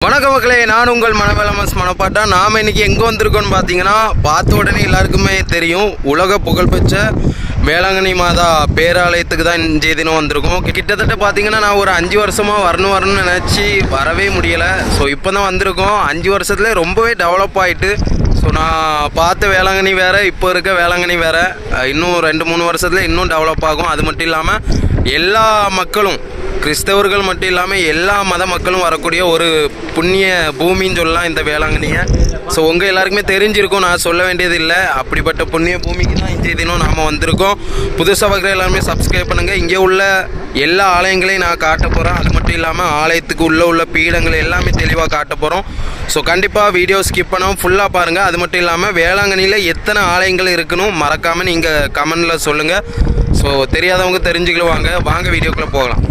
வணக்கம் மக்களே நான் உங்கள் மனவளமஸ் மனப்பாட்டா நாம் இன்னைக்கு எங்கே வந்திருக்கோம்னு பார்த்தீங்கன்னா பார்த்த உடனே எல்லாருக்குமே தெரியும் உலக புகழ்பெற்ற வேளாங்கண்ணி மாதா பேராலயத்துக்கு தான் இன்றைய தினம் வந்திருக்கோம் கிட்டத்தட்ட பார்த்தீங்கன்னா நான் ஒரு அஞ்சு வருஷமாக வரணும் வரணும்னு நினச்சி வரவே முடியலை ஸோ இப்போ தான் வந்திருக்கோம் அஞ்சு வருஷத்துல ரொம்பவே டெவலப் ஆகிட்டு ஸோ நான் பார்த்த வேளாங்கண்ணி வேறு இப்போ இருக்க வேளாங்கண்ணி வேறு இன்னும் ரெண்டு மூணு வருஷத்துல இன்னும் டெவலப் ஆகும் அது மட்டும் இல்லாமல் எல்லா மக்களும் கிறிஸ்தவர்கள் மட்டும் இல்லாமல் எல்லா மத மக்களும் வரக்கூடிய ஒரு புண்ணிய பூமின்னு சொல்லலாம் இந்த வேளாங்கண்ணியை ஸோ உங்கள் எல்லாருக்குமே தெரிஞ்சிருக்கும் நான் சொல்ல வேண்டியது இல்லை அப்படிப்பட்ட புண்ணிய பூமிக்கு தான் இன்றைய தினம் நாம் வந்திருக்கோம் புதுசாக வகையில் எல்லாருமே சப்ஸ்கிரைப் பண்ணுங்கள் இங்கே உள்ள எல்லா ஆலயங்களையும் நான் காட்ட போகிறேன் அது மட்டும் இல்லாமல் ஆலயத்துக்கு உள்ளே உள்ள பீடங்கள் எல்லாமே தெளிவாக காட்ட போகிறோம் ஸோ கண்டிப்பாக வீடியோ ஸ்கிப் பண்ணாமல் ஃபுல்லாக பாருங்கள் அது மட்டும் இல்லாமல் வேளாங்கண்ணியில் எத்தனை ஆலயங்கள் இருக்குன்னு மறக்காமல் நீங்கள் கமெண்டில் சொல்லுங்கள் ஸோ தெரியாதவங்க தெரிஞ்சுக்கிடுவாங்க வாங்க வீடியோக்குள்ளே போகலாம்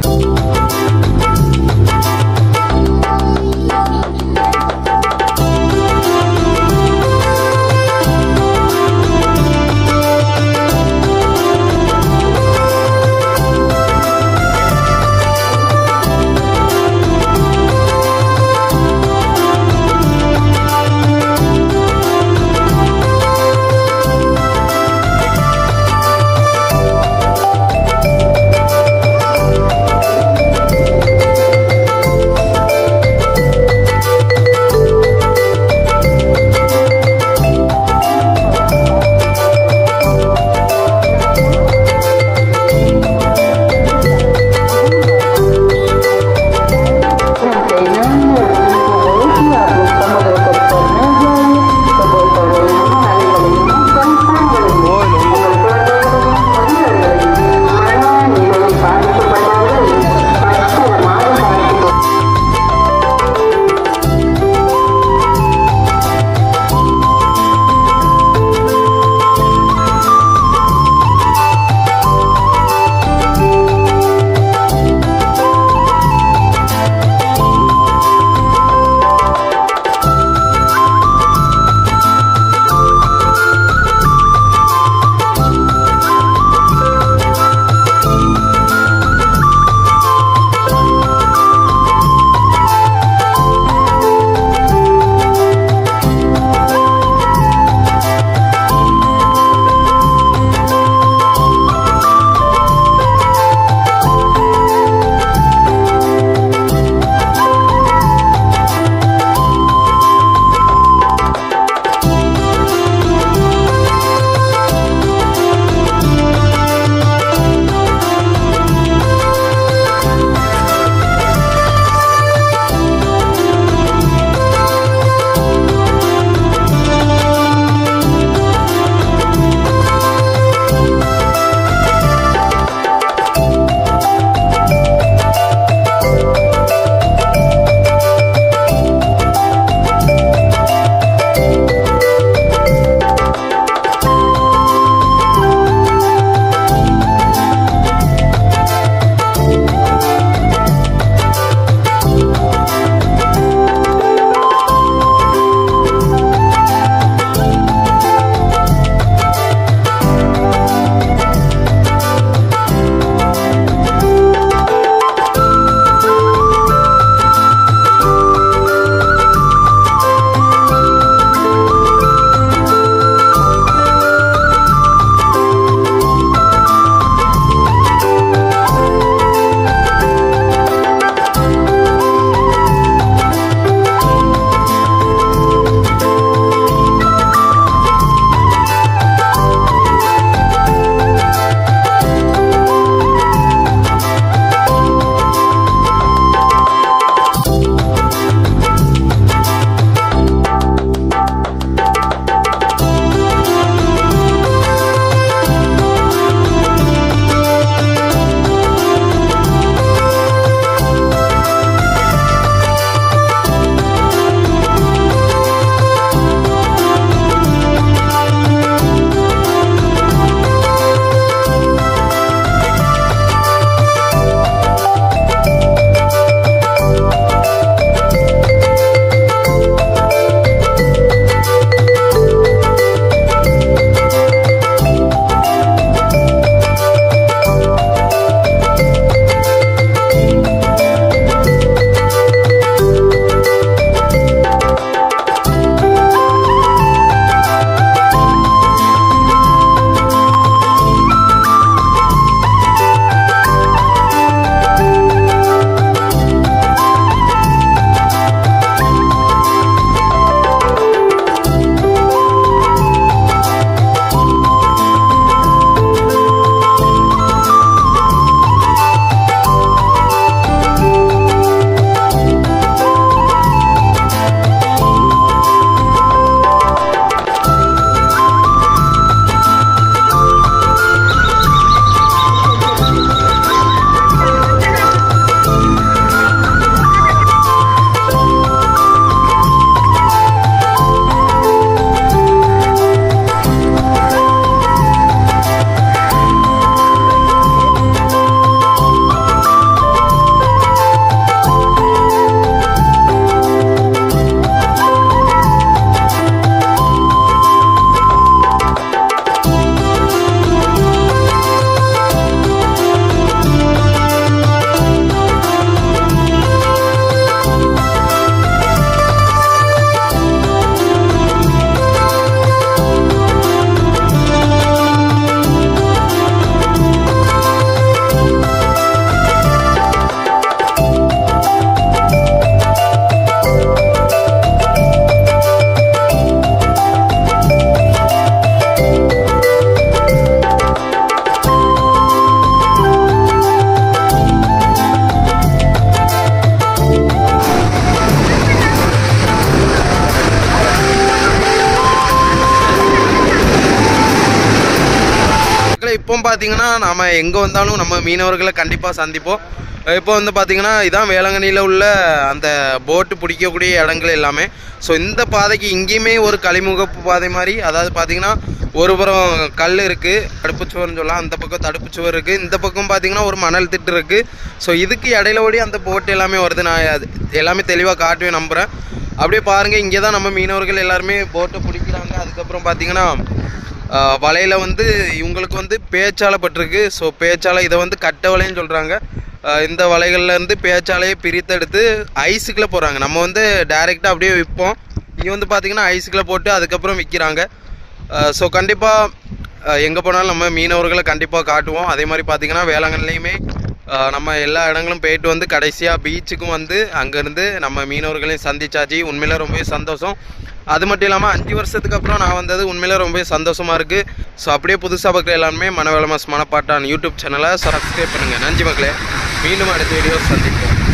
இப்போ பார்த்தீங்கன்னா நம்ம எங்கே வந்தாலும் நம்ம மீனவர்களை கண்டிப்பாக சந்திப்போம் இப்போ வந்து பார்த்தீங்கன்னா இதான் வேளாங்கண்ணியில் உள்ள அந்த போட்டு பிடிக்கக்கூடிய இடங்கள் எல்லாமே ஸோ இந்த பாதைக்கு இங்கேயுமே ஒரு கழிமுகப்பு பாதை மாதிரி அதாவது பார்த்தீங்கன்னா ஒரு புறம் கல் இருக்குது தடுப்புச்சுவர்னு சொல்லலாம் அந்த பக்கம் தடுப்புச்சுவர் இருக்குது இந்த பக்கம் பார்த்தீங்கன்னா ஒரு மணல் திட்டு இருக்குது ஸோ இதுக்கு இடையில ஓடி அந்த போட்டு எல்லாமே வருது நான் அது எல்லாமே தெளிவாக காட்டுவேன் நம்புகிறேன் அப்படியே பாருங்கள் இங்கே தான் நம்ம மீனவர்கள் எல்லாருமே போட்டை பிடிக்கிறாங்க அதுக்கப்புறம் பார்த்தீங்கன்னா ஆஹ் வலையில வந்து இவங்களுக்கு வந்து பேச்சாலை பட்டிருக்கு ஸோ பேச்சாலை இதை வந்து கட்ட வலைன்னு சொல்கிறாங்க இந்த வலைகள்ல இருந்து பேச்சாலையை பிரித்தெடுத்து ஐஸுக்குள்ளே போகிறாங்க நம்ம வந்து டைரெக்டாக அப்படியே விற்போம் இங்கே வந்து பார்த்தீங்கன்னா ஐஸுக்குள்ளே போட்டு அதுக்கப்புறம் விற்கிறாங்க ஸோ கண்டிப்பாக எங்கே போனாலும் நம்ம மீனவர்களை கண்டிப்பாக காட்டுவோம் அதே மாதிரி பார்த்தீங்கன்னா வேளாங்கண்ணிலையுமே ஆஹ் நம்ம எல்லா இடங்களும் போயிட்டு வந்து கடைசியாக பீச்சுக்கும் வந்து அங்கேருந்து நம்ம மீனவர்களையும் சந்திச்சாச்சு உண்மையில ரொம்பவே சந்தோஷம் அது மட்டும் இல்லாமல் அஞ்சு வருஷத்துக்கு அப்புறம் நான் வந்தது உண்மையில ரொம்பவே சந்தோஷமாக இருக்குது ஸோ அப்படியே புதுசாக பார்க்குற எல்லாருமே மனவேலமாஸ் மனப்பாட்டான் யூடியூப் சேனலை சப்ஸ்கிரைப் பண்ணுங்கள் நன்றி மக்களே மீண்டும் அடுத்த வீடியோ சந்திப்போம்